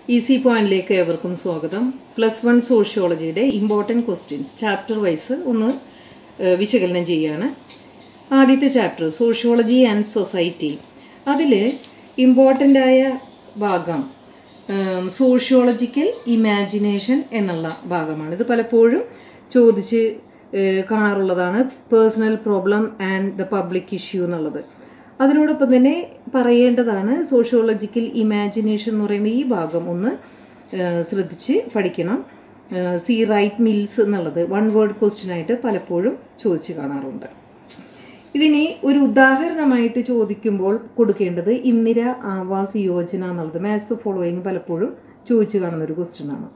easy പോയിന്റിലേക്ക് ഏവർക്കും സ്വാഗതം പ്ലസ് വൺ സോഷ്യോളജിയുടെ ഇമ്പോർട്ടൻറ്റ് ക്വസ്റ്റ്യൻസ് ചാപ്റ്റർ വൈസ് ഒന്ന് ഏഹ്, വിശകലനം ചെയ്യുകയാണ് ആദ്യത്തെ ചാപ്റ്റർ സോഷ്യോളജി ആൻഡ് സൊസൈറ്റി അതിൽ ഇമ്പോർട്ടൻ്റ് ആയ ഭാഗം സോഷ്യോളജിക്കൽ ഇമാജിനേഷൻ എന്നുള്ള ഭാഗമാണ് ഇത് പലപ്പോഴും ചോദിച്ച് ഏഹ്, കാണാറുള്ളതാണ് personal problem and the public issue എന്നുള്ളത് അതിനോടൊപ്പം തന്നെ പറയേണ്ടതാണ് സോഷ്യോളജിക്കൽ ഇമാജിനേഷൻ എന്ന് പറയുമ്പോൾ ഈ ഭാഗം ഒന്ന് ഏഹ്, ശ്രദ്ധിച്ച് പഠിക്കണം സി റൈറ്റ് മിൽസ് എന്നുള്ളത് വൺ വേർഡ് ക്വസ്റ്റ്യൻ ആയിട്ട് പലപ്പോഴും ചോദിച്ച് കാണാറുണ്ട് ഇതിനെ ഒരു ഉദാഹരണമായിട്ട് ചോദിക്കുമ്പോൾ കൊടുക്കേണ്ടത് ഇന്ദിര ആവാസ് യോജന എന്നുള്ളത് മാത്സ് ഫോളോയിങ് പലപ്പോഴും ചോദിച്ചു കാണുന്ന ഒരു ക്വസ്റ്റ്യൻ ആണ്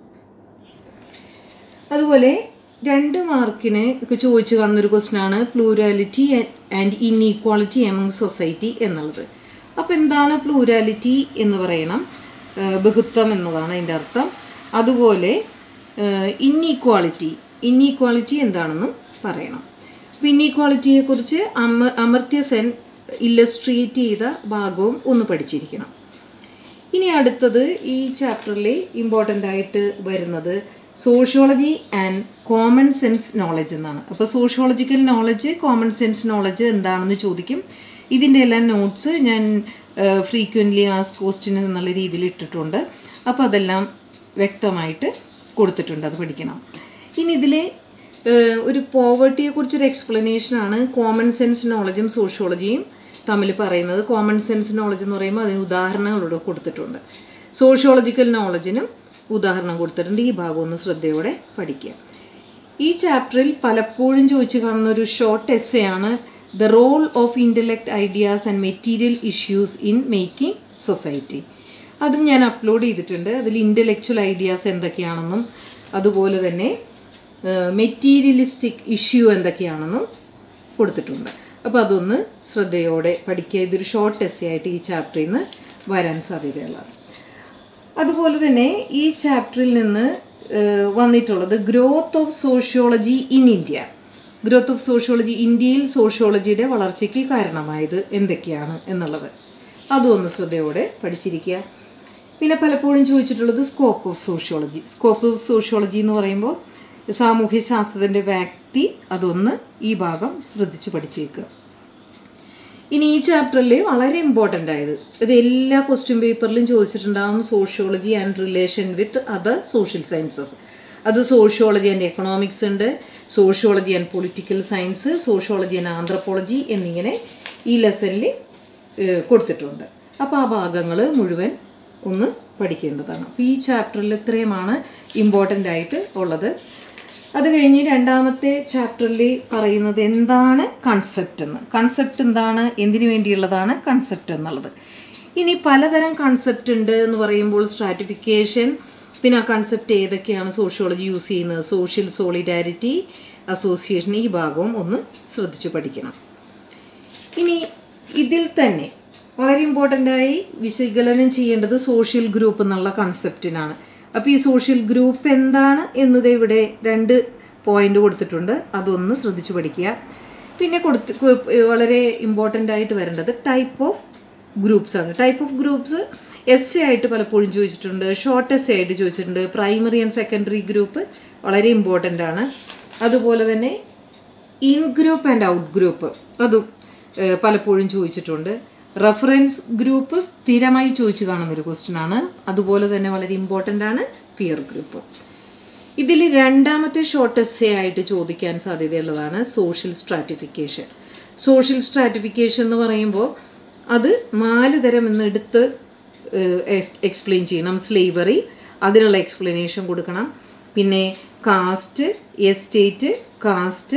അതുപോലെ രണ്ട് മാർക്കിന് ഒക്കെ ചോദിച്ചു കാണുന്ന ഒരു ക്വസ്റ്റ്യൻ ആണ് plurality and inequality among society എന്നുള്ളത് അപ്പോൾ എന്താണ് പ്ലൂരാലിറ്റി എന്ന് പറയണം ഏഹ് ബഹുത്വം എന്നതാണ് അതിൻ്റെ അർത്ഥം അതുപോലെ ഇൻഈക്വാളിറ്റി ഇൻഈക്വാളിറ്റി എന്താണെന്നും പറയണം അപ്പോൾ ഇൻഈക്വാളിറ്റിയെക്കുറിച്ച് അമ അമർത്യ സെൻ ഇല്ലസ്ട്രേറ്റ് ചെയ്ത ഭാഗവും ഒന്ന് പഠിച്ചിരിക്കണം ഇനി അടുത്തത് ഈ ചാപ്റ്ററിൽ ഇമ്പോർട്ടൻ്റ് ആയിട്ട് വരുന്നത് sociology and common sense knowledge എന്നാണ് അപ്പോൾ sociological knowledge common sense knowledge എന്താണെന്ന് ചോദിക്കും ഇതിൻ്റെ എല്ലാം നോട്ട്സ് ഞാൻ ഫ്രീക്വൻ്റ്ലി ആസ് ക്വസ്റ്റ്യൻ എന്നുള്ള രീതിയിൽ ഇട്ടിട്ടുണ്ട് അപ്പോൾ അതെല്ലാം വ്യക്തമായിട്ട് കൊടുത്തിട്ടുണ്ട് അത് പഠിക്കണം ഇനി ഇതിൽ ഒരു പോവർട്ടിയെക്കുറിച്ചൊരു എക്സ്പ്ലനേഷനാണ് കോമൺ സെൻസ് നോളജും സോഷ്യോളജിയും തമ്മിൽ പറയുന്നത് കോമൺ സെൻസ് നോളജ് എന്ന് പറയുമ്പോൾ അതിന് ഉദാഹരണങ്ങളോട് കൊടുത്തിട്ടുണ്ട് സോഷ്യോളജിക്കൽ നോളജിനും ഉദാഹരണം കൊടുത്തിട്ടുണ്ട് ഈ ഭാഗം ഒന്ന് ശ്രദ്ധയോടെ പഠിക്കുക ഈ ചാപ്റ്ററിൽ പലപ്പോഴും ചോദിച്ചു കാണുന്ന ഒരു ഷോർട്ട് എസ്സേ ആണ് the role of intellect ideas and material issues in making society അതും ഞാൻ അപ്ലോഡ് ചെയ്തിട്ടുണ്ട് അതിൽ ഇൻ്റലക്ച്വൽ ഐഡിയാസ് എന്തൊക്കെയാണെന്നും അതുപോലെ തന്നെ മെറ്റീരിയലിസ്റ്റിക് ഇഷ്യൂ എന്തൊക്കെയാണെന്നും കൊടുത്തിട്ടുണ്ട് അപ്പോൾ അതൊന്ന് ശ്രദ്ധയോടെ പഠിക്കുക ഇതൊരു ഷോർട്ട് എസ്സേ ആയിട്ട് ഈ ചാപ്റ്ററിൽ നിന്ന് വരാൻ സാധ്യതയുള്ളത് അതുപോലെ തന്നെ ഈ ചാപ്റ്ററിൽ നിന്ന് ഏഹ്, വന്നിട്ടുള്ളത് growth of sociology in India growth of sociology ഇന്ത്യയിൽ സോഷ്യോളജിയുടെ വളർച്ചയ്ക്ക് കാരണമായത് എന്തൊക്കെയാണ് എന്നുള്ളത് അതും ഒന്ന് ശ്രദ്ധയോടെ പഠിച്ചിരിക്കുക പിന്നെ പലപ്പോഴും ചോദിച്ചിട്ടുള്ളത് scope of sociology scope of sociology എന്ന് പറയുമ്പോൾ സാമൂഹ്യ ശാസ്ത്രത്തിൻ്റെ വ്യാപ്തി അതൊന്ന് ഈ ഭാഗം ശ്രദ്ധിച്ച് പഠിച്ചേക്കുക ഇനി ഈ ചാപ്റ്ററിൽ വളരെ ഇമ്പോർട്ടൻ്റ് ആയത് ഇത് എല്ലാ ക്വസ്റ്റ്യൻ പേപ്പറിലും ചോദിച്ചിട്ടുണ്ടാകും sociology and relation with other social sciences അത് സോഷ്യോളജി ആൻഡ് എക്കണോമിക്സ് ഉണ്ട് sociology and political science sociology and anthropology എന്നിങ്ങനെ ഈ ലെസണിൽ കൊടുത്തിട്ടുണ്ട് അപ്പോൾ ആ ഭാഗങ്ങൾ മുഴുവൻ ഒന്ന് പഠിക്കേണ്ടതാണ് അപ്പോൾ ഈ ചാപ്റ്ററിൽ ഇത്രയുമാണ് ഇമ്പോർട്ടൻ്റ് ആയിട്ട് ഉള്ളത് അത് കഴിഞ്ഞ് രണ്ടാമത്തെ ചാപ്റ്ററിൽ പറയുന്നത് എന്താണ് കൺസെപ്റ്റ് എന്ന് കൺസെപ്റ്റ് എന്താണ് എന്തിനു വേണ്ടിയുള്ളതാണ് കൺസെപ്റ്റ് എന്നുള്ളത് ഇനി പലതരം കൺസെപ്റ്റ് ഉണ്ട് എന്ന് പറയുമ്പോൾ സ്ട്രാറ്റിഫിക്കേഷൻ പിന്നെ ആ കൺസെപ്റ്റ് ഏതൊക്കെയാണ് സോഷ്യോളജി യൂസ് ചെയ്യുന്നത് സോഷ്യൽ സോളിഡാരിറ്റി അസോസിയേഷൻ ഈ ഭാഗവും ഒന്ന് ശ്രദ്ധിച്ച് പഠിക്കണം ഇനി ഇതിൽ തന്നെ വളരെ ഇമ്പോർട്ടൻ്റ് ആയി വിശകലനം ചെയ്യേണ്ടത് സോഷ്യൽ ഗ്രൂപ്പ് എന്നുള്ള കൺസെപ്റ്റിനാണ് അപ്പോൾ ഈ സോഷ്യൽ ഗ്രൂപ്പ് എന്താണ് എന്നത് ഇവിടെ രണ്ട് പോയിന്റ് കൊടുത്തിട്ടുണ്ട് അതൊന്ന് ശ്രദ്ധിച്ചു പഠിക്കുക പിന്നെ കൊടുത്ത് കു- വളരെ ഇമ്പോർട്ടൻ്റ് ആയിട്ട് വരേണ്ടത് ടൈപ്പ് ഓഫ് ഗ്രൂപ്പ്സ് ആണ് type of groups S A ആയിട്ട് പലപ്പോഴും ചോദിച്ചിട്ടുണ്ട് ഷോർട്ട് എസ് എ ആയിട്ട് ചോദിച്ചിട്ടുണ്ട് പ്രൈമറി ആൻഡ് സെക്കൻഡറി ഗ്രൂപ്പ് വളരെ ഇമ്പോർട്ടൻ്റ് ആണ് അതുപോലെ തന്നെ in group and out group അതും ഏഹ്, പലപ്പോഴും ചോദിച്ചിട്ടുണ്ട് റെഫറൻസ് ഗ്രൂപ്പ് സ്ഥിരമായി ചോദിച്ചു കാണുന്ന ഒരു ക്വസ്റ്റ്യൻ ആണ് അതുപോലെ തന്നെ വളരെ ഇമ്പോർട്ടൻ്റ് ആണ് പിയർ ഗ്രൂപ്പ് ഇതിൽ രണ്ടാമത്തെ ഷോർട്ട് എസ്സേ ആയിട്ട് ചോദിക്കാൻ സാധ്യതയുള്ളതാണ് സോഷ്യൽ സ്ട്രാറ്റിഫിക്കേഷൻ സോഷ്യൽ സ്ട്രാറ്റിഫിക്കേഷൻ എന്ന് പറയുമ്പോൾ അത് നാല് തരം എന്ന് എടുത്ത് എക്സ്പ്ലെയിൻ ചെയ്യണം സ്ലേവറി അതിനുള്ള എക്സ്പ്ലനേഷൻ കൊടുക്കണം പിന്നെ കാസ്റ്റ് എസ്റ്റേറ്റ് കാസ്റ്റ്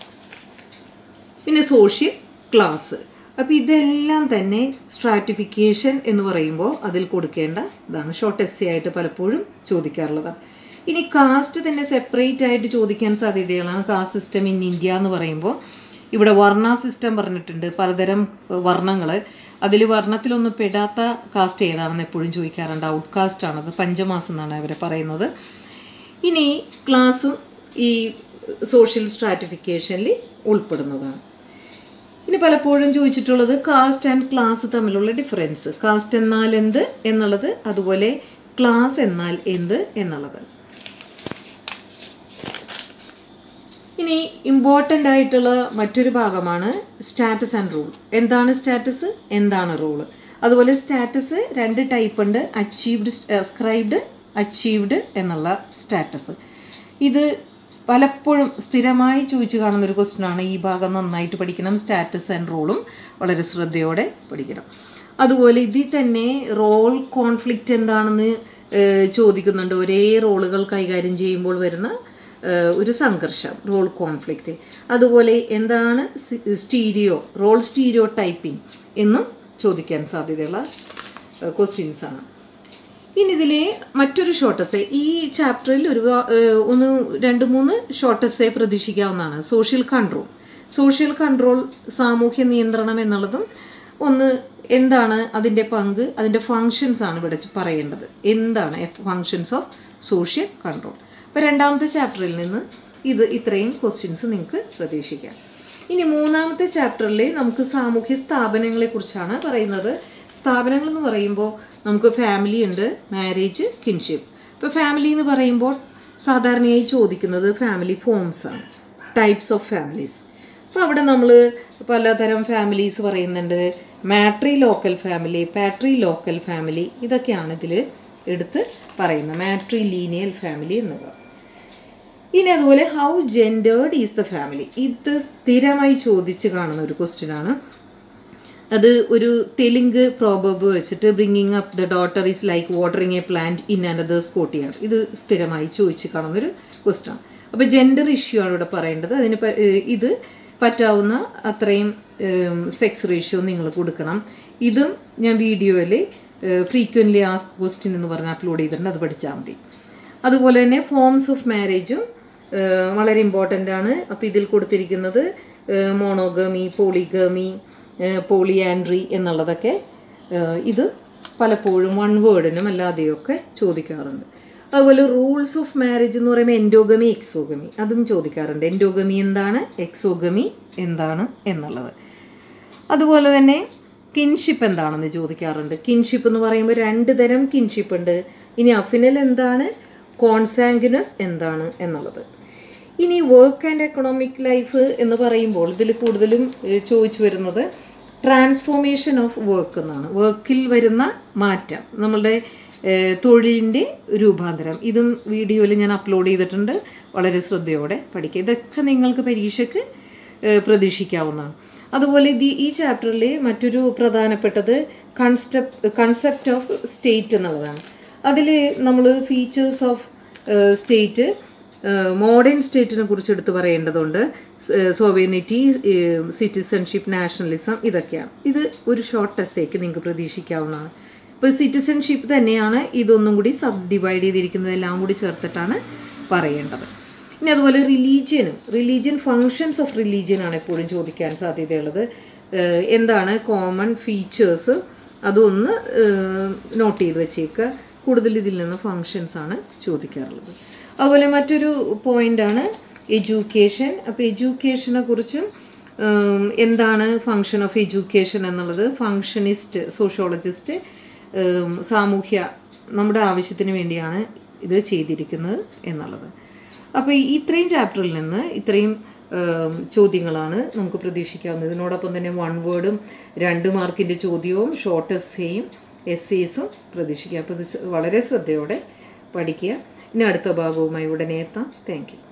പിന്നെ സോഷ്യൽ ക്ലാസ് അപ്പോൾ ഇതെല്ലാം തന്നെ സ്ട്രാറ്റിഫിക്കേഷൻ എന്ന് പറയുമ്പോൾ അതിൽ കൊടുക്കേണ്ട ഇതാണ് ഷോർട്ട് എസ് ആയിട്ട് പലപ്പോഴും ചോദിക്കാറുള്ളതാണ് ഇനി കാസ്റ്റ് തന്നെ സെപ്പറേറ്റ് ആയിട്ട് ചോദിക്കാൻ സാധ്യതകളാണ് കാസ്റ്റ് സിസ്റ്റം ഇൻ ഇന്ത്യ എന്ന് പറയുമ്പോൾ ഇവിടെ വർണ്ണ സിസ്റ്റം പറഞ്ഞിട്ടുണ്ട് പലതരം വർണ്ണങ്ങൾ അതിൽ വർണ്ണത്തിലൊന്നും പെടാത്ത കാസ്റ്റ് ഏതാണെന്ന് എപ്പോഴും ചോദിക്കാറുണ്ട് ഔട്ട് കാസ്റ്റ് ആണത് പഞ്ചമാസം എന്നാണ് അവരെ പറയുന്നത് ഇനി ക്ലാസ്സും ഈ സോഷ്യൽ സ്ട്രാറ്റിഫിക്കേഷനിൽ ഉൾപ്പെടുന്നതാണ് ഇനി പലപ്പോഴും ചോദിച്ചിട്ടുള്ളത് കാസ്റ്റ് ആൻഡ് ക്ലാസ് തമ്മിലുള്ള ഡിഫറൻസ് കാസ്റ്റ് എന്നാൽ എന്ത് എന്നുള്ളത് അതുപോലെ ക്ലാസ് എന്നാൽ എന്ത് എന്നുള്ളത് ഇനി ഇമ്പോർട്ടൻ്റ് ആയിട്ടുള്ള മറ്റൊരു ഭാഗമാണ് സ്റ്റാറ്റസ് ആൻഡ് റൂൾ എന്താണ് സ്റ്റാറ്റസ് എന്താണ് റൂള് അതുപോലെ സ്റ്റാറ്റസ് രണ്ട് ടൈപ്പ് ഉണ്ട് അച്ചീവ്ഡ് സ്ക്രൈബ്ഡ് അച്ചീവ്ഡ് എന്നുള്ള സ്റ്റാറ്റസ് ഇത് പലപ്പോഴും സ്ഥിരമായി ചോദിച്ചു കാണുന്ന ഒരു ക്വസ്റ്റ്യൻ ആണ് ഈ ഭാഗം നന്നായിട്ട് പഠിക്കണം സ്റ്റാറ്റസ് ആൻഡ് റോളും വളരെ ശ്രദ്ധയോടെ പഠിക്കണം അതുപോലെ ഇതിൽ തന്നെ റോൾ കോൺഫ്ലിക്റ്റ് എന്താണെന്ന് ഏഹ്, ചോദിക്കുന്നുണ്ട് ഒരേ റോളുകൾ കൈകാര്യം ചെയ്യുമ്പോൾ വരുന്ന ഏഹ്, ഒരു സംഘർഷം റോൾ കോൺഫ്ലിക്റ്റ് അതുപോലെ എന്താണ് സ്റ്റീരിയോ റോൾ സ്റ്റീരിയോ ടൈപ്പിംഗ് എന്നും ചോദിക്കാൻ സാധ്യതയുള്ള ക്വസ്റ്റ്യൻസ് ആണ് ഇനി ഇതിലെ മറ്റൊരു ഷോർട്ട് എസ്സേ ഈ ചാപ്റ്ററിൽ ഒരു ഏഹ്, ഒന്ന് രണ്ട് മൂന്ന് ഷോർട്ട് എസ്സേ പ്രതീക്ഷിക്കാവുന്നതാണ് സോഷ്യൽ കൺട്രോൾ സോഷ്യൽ കൺട്രോൾ സാമൂഹ്യ നിയന്ത്രണം എന്നുള്ളതും ഒന്ന് എന്താണ് അതിൻ്റെ പങ്ക് അതിൻ്റെ ഫങ്ഷൻസ് ആണ് ഇവിടെ പറയേണ്ടത് എന്താണ് ഫങ്ഷൻസ് ഓഫ് സോഷ്യൽ കൺട്രോൾ അപ്പോൾ രണ്ടാമത്തെ ചാപ്റ്ററിൽ നിന്ന് ഇത് ഇത്രയും ക്വസ്റ്റ്യൻസ് നിങ്ങൾക്ക് പ്രതീക്ഷിക്കാം ഇനി മൂന്നാമത്തെ ചാപ്റ്ററിൽ നമുക്ക് സാമൂഹ്യ സ്ഥാപനങ്ങളെ കുറിച്ചാണ് പറയുന്നത് സ്ഥാപനങ്ങൾ എന്ന് പറയുമ്പോൾ നമുക്ക് ഫാമിലി ഉണ്ട് മാരേജ് കിൻഷിപ്പ് ഇപ്പോൾ ഫാമിലി എന്ന് പറയുമ്പോൾ സാധാരണയായി ചോദിക്കുന്നത് ഫാമിലി ഫോംസ് ആണ് ടൈപ്സ് ഓഫ് ഫാമിലീസ് അപ്പോൾ അവിടെ നമ്മൾ പലതരം ഫാമിലീസ് പറയുന്നുണ്ട് matrilocal family patrilocal family ഇതൊക്കെയാണ് ഇതിൽ എടുത്ത് പറയുന്നത് മാട്രി ലീനിയൽ ഫാമിലി എന്നുള്ളത് ഇനി അതുപോലെ how gendered is the family ഇത് സ്ഥിരമായി ചോദിച്ച് കാണുന്ന ഒരു ക്വസ്റ്റ്യൻ ആണ് അത് ഒരു തെലുങ്ക് പ്രോബബ് വെച്ചിട്ട് bringing up the daughter is like watering a plant in another's courtyard ഇത് സ്ഥിരമായി ചോദിച്ച് കാണുന്നൊരു ക്വസ്റ്റ്യൻ ആണ് അപ്പോൾ ജെൻഡർ ഇഷ്യൂ ആണ് ഇവിടെ പറയേണ്ടത് അതിന് പ- ഏഹ് ഇത് പറ്റാവുന്ന അത്രയും സെക്സ് റേഷ്യോ നിങ്ങൾ കൊടുക്കണം ഇതും ഞാൻ വീഡിയോയിൽ ഫ്രീക്വൻ്റ്ലി ആസ്ക് ക്വസ്റ്റ്യൻ എന്ന് പറഞ്ഞ് അപ്ലോഡ് ചെയ്തിട്ടുണ്ട് അത് പഠിച്ചാൽ മതി അതുപോലെ തന്നെ ഫോംസ് ഓഫ് മാരേജും വളരെ ഇമ്പോർട്ടൻ്റ് ആണ് അപ്പോൾ ഇതിൽ കൊടുത്തിരിക്കുന്നത് മോണോഗമി പോളിഗമി പോളിയാൻഡ്രി എന്നുള്ളതൊക്കെ ഏഹ് ഇത് പലപ്പോഴും വൺ വേർഡിനും അല്ലാതെയൊക്കെ ചോദിക്കാറുണ്ട് അതുപോലെ റൂൾസ് ഓഫ് മാരേജ് എന്ന് പറയുമ്പോൾ എൻഡോഗമി എക്സോഗമി അതും ചോദിക്കാറുണ്ട് എൻഡോഗമി എന്താണ് എക്സോഗമി എന്താണ് എന്നുള്ളത് അതുപോലെ തന്നെ കിൻഷിപ്പ് എന്താണെന്ന് ചോദിക്കാറുണ്ട് കിൻഷിപ്പ് എന്ന് പറയുമ്പോൾ രണ്ട് തരം കിൻഷിപ്പ് ഉണ്ട് ഇനി അഫിനൽ എന്താണ് കോൺസാങ്കുനസ് എന്താണ് എന്നുള്ളത് ഇനി വർക്ക് ആൻഡ് എക്കണോമിക് ലൈഫ് എന്ന് പറയുമ്പോൾ ഇതിൽ കൂടുതലും ഏഹ്, ചോദിച്ചു വരുന്നത് ട്രാൻസ്ഫോർമേഷൻ ഓഫ് വർക്ക് എന്നാണ് വർക്കിൽ വരുന്ന മാറ്റം നമ്മളുടെ ഏഹ്, തൊഴിലിൻ്റെ രൂപാന്തരം ഇതും വീഡിയോയിൽ ഞാൻ അപ്ലോഡ് ചെയ്തിട്ടുണ്ട് വളരെ ശ്രദ്ധയോടെ പഠിക്കുക ഇതൊക്കെ നിങ്ങൾക്ക് പരീക്ഷയ്ക്ക് ഏഹ്, പ്രതീക്ഷിക്കാവുന്നതാണ് അതുപോലെ ഇത് ഈ ചാപ്റ്ററിൽ മറ്റൊരു പ്രധാനപ്പെട്ടത് കൺസെപ്റ്റ് കൺസെപ്റ്റ് ഓഫ് സ്റ്റേറ്റ് എന്നുള്ളതാണ് അതിൽ നമ്മൾ ഫീച്ചേഴ്സ് ഓഫ് സ്റ്റേറ്റ് മോഡേൺ സ്റ്റേറ്റിനെ കുറിച്ച് എടുത്ത് പറയേണ്ടതുണ്ട് സോവേനിറ്റി സിറ്റിസൺഷിപ്പ് നാഷണലിസം ഇതൊക്കെയാണ് ഇത് ഒരു ഷോർട്ട് എസ്സേക്ക് നിങ്ങൾക്ക് പ്രതീക്ഷിക്കാവുന്നതാണ് ഇപ്പോൾ സിറ്റിസൺഷിപ്പ് തന്നെയാണ് ഇതൊന്നും കൂടി സബ് ഡിവൈഡ് ചെയ്തിരിക്കുന്നത് എല്ലാം കൂടി ചേർത്തിട്ടാണ് പറയേണ്ടത് ഇനി അതുപോലെ റിലീജിയനും റിലീജിയൻ ഫങ്ഷൻസ് ഓഫ് റിലീജിയൻ ആണ് എപ്പോഴും ചോദിക്കാൻ സാധ്യതയുള്ളത് ഏഹ് എന്താണ് കോമൺ ഫീച്ചേഴ്സ് അതൊന്ന് നോട്ട് ചെയ്ത് വെച്ചേക്കുക കൂടുതൽ ഇതിൽ നിന്ന് ഫങ്ഷൻസ് ആണ് ചോദിക്കാറുള്ളത് അതുപോലെ മറ്റൊരു പോയിൻ്റാണ് എഡ്യൂക്കേഷൻ അപ്പോൾ എഡ്യൂക്കേഷനെ കുറിച്ചും ഉം, എന്താണ് ഫങ്ഷൻ ഓഫ് എഡ്യൂക്കേഷൻ എന്നുള്ളത് ഫങ്ഷനിസ്റ്റ് സോഷ്യോളജിസ്റ്റ് സാമൂഹ്യ നമ്മുടെ ആവശ്യത്തിന് വേണ്ടിയാണ് ഇത് ചെയ്തിരിക്കുന്നത് എന്നുള്ളത് അപ്പോൾ ഈ ഇത്രയും ചാപ്റ്ററിൽ നിന്ന് ഇത്രയും ഉം, ചോദ്യങ്ങളാണ് നമുക്ക് പ്രതീക്ഷിക്കാവുന്നത് ഇതിനോടൊപ്പം തന്നെ വൺ വേർഡും രണ്ട് മാർക്കിൻ്റെ ചോദ്യവും ഷോർട്ട് എസ്സേയും എസ്സേസും പ്രതീക്ഷിക്കുക അപ്പോൾ ഇത് വളരെ ശ്രദ്ധയോടെ പഠിക്കുക ഇനി അടുത്ത ഭാഗവുമായി ഉടനെ എത്താം താങ്ക് യു